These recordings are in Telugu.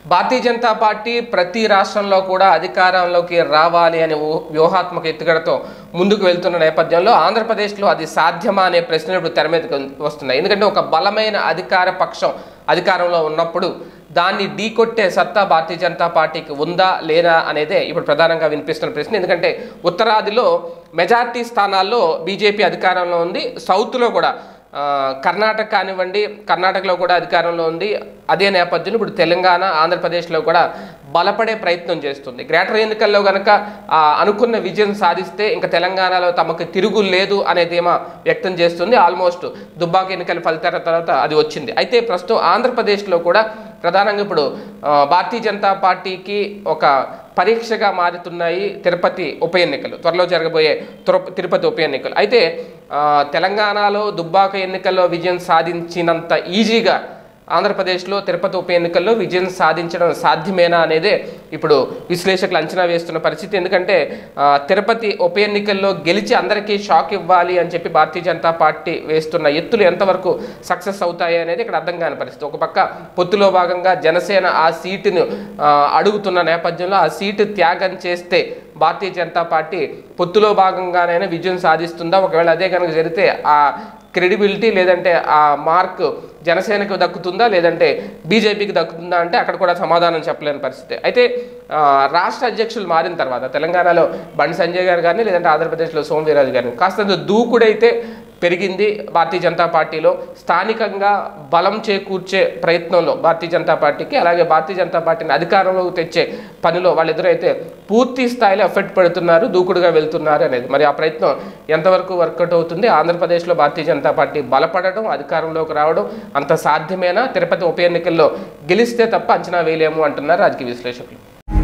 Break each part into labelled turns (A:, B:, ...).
A: భారతీయ జనతా పార్టీ ప్రతి రాష్ట్రంలో కూడా అధికారంలోకి రావాలి అనే ఊ- వ్యూహాత్మక ఎత్తుగడతో ముందుకు వెళ్తున్న నేపథ్యంలో ఆంధ్రప్రదేశ్లో అది సాధ్యమా అనే ప్రశ్నలు ఇప్పుడు తెర మీదకి వస్తున్నాయి ఎందుకంటే ఒక బలమైన అధికార పక్షం అధికారంలో ఉన్నప్పుడు దాన్ని ఢీకొట్టే సత్తా భారతీయ జనతా పార్టీకి ఉందా లేదా అనేదే ఇప్పుడు ప్రధానంగా వినిపిస్తున్న ప్రశ్న ఎందుకంటే ఉత్తరాదిలో మెజార్టీ స్థానాల్లో బీజేపీ అధికారంలో ఉంది సౌత్లో కూడా ఆ, కర్ణాటక కానివ్వండి కర్ణాటకలో కూడా అధికారంలో ఉంది అదే నేపథ్యంలో ఇప్పుడు తెలంగాణ ఆంధ్రప్రదేశ్లో కూడా బలపడే ప్రయత్నం చేస్తుంది గ్రేటర్ ఎన్నికల్లో కనుక ఆ, అనుకున్న విజయం సాధిస్తే ఇంకా తెలంగాణలో తమకు తిరుగు లేదు అనే ధీమా వ్యక్తం చేస్తుంది ఆల్మోస్ట్ దుబ్బాక ఎన్నికల ఫలితాల తర్వాత అది వచ్చింది అయితే ప్రస్తుతం ఆంధ్రప్రదేశ్లో కూడా ప్రధానంగా ఇప్పుడు ఆ, భారతీయ జనతా పార్టీకి ఒక పరీక్షగా మారుతున్నాయి తిరుపతి ఉప ఎన్నికలు త్వరలో జరగబోయే తుర- తిరుపతి ఉప ఎన్నికలు అయితే ఆ, తెలంగాణలో దుబ్బాక ఎన్నికల్లో విజయం సాధించినంత ఈజీగా ఆంధ్రప్రదేశ్లో తిరుపతి ఉప ఎన్నికల్లో విజయం సాధించడం సాధ్యమేనా అనేదే ఇప్పుడు విశ్లేషకులు అంచనా వేస్తున్న పరిస్థితి ఎందుకంటే ఆ, తిరుపతి ఉప ఎన్నికల్లో గెలిచి అందరికీ షాక్ ఇవ్వాలి అని చెప్పి భారతీయ జనతా పార్టీ వేస్తున్న ఎత్తులు ఎంతవరకు సక్సెస్ అవుతాయి అనేది ఇక్కడ అర్థం కాని పరిస్థితి ఒక పక్క పొత్తులో భాగంగా జనసేన ఆ సీటును ఆ, అడుగుతున్న నేపథ్యంలో ఆ సీటు త్యాగం చేస్తే భారతీయ జనతా పార్టీ పొత్తులో భాగంగానైనా విజయం సాధిస్తుందా ఒకవేళ అదే కనుక జరిగితే ఆ క్రెడిబిలిటీ లేదంటే ఆ మార్క్ జనసేనకు దక్కుతుందా లేదంటే బీజేపీకి దక్కుతుందా అంటే అక్కడ కూడా సమాధానం చెప్పలేని పరిస్థితి అయితే ఆ, రాష్ట్ర అధ్యక్షులు మారిన తర్వాత తెలంగాణలో బండి సంజయ్ గారు కానీ లేదంటే ఆంధ్రప్రదేశ్లో సోమవీరాజు గారిని కాస్తంత దూకుడైతే పెరిగింది భారతీయ జనతా పార్టీలో స్థానికంగా బలం చేకూర్చే ప్రయత్నంలో భారతీయ జనతా పార్టీకి అలాగే భారతీయ జనతా పార్టీని అధికారంలోకి తెచ్చే పనిలో వాళ్ళిద్దరైతే పూర్తి స్థాయిలో ఎఫెక్ట్ పెడుతున్నారు దూకుడుగా వెళ్తున్నారు అనేది మరి ఆ ప్రయత్నం ఎంతవరకు వర్కౌట్ అవుతుంది ఆంధ్రప్రదేశ్లో భారతీయ జనతా పార్టీ బలపడడం అధికారంలోకి రావడం అంత సాధ్యమేనా తిరుపతి ఉప ఎన్నికల్లో గెలిస్తే తప్ప అంచనా వేయలేము అంటున్నారు రాజకీయ విశ్లేషకులు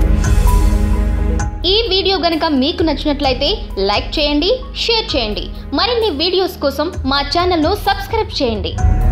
B: ఈ వీడియో గనుక మీకు నచ్చినట్లయితే లైక్ చేయండి షేర్ చేయండి మరిన్ని వీడియోస్ కోసం మా ఛానల్ను సబ్స్క్రైబ్ చేయండి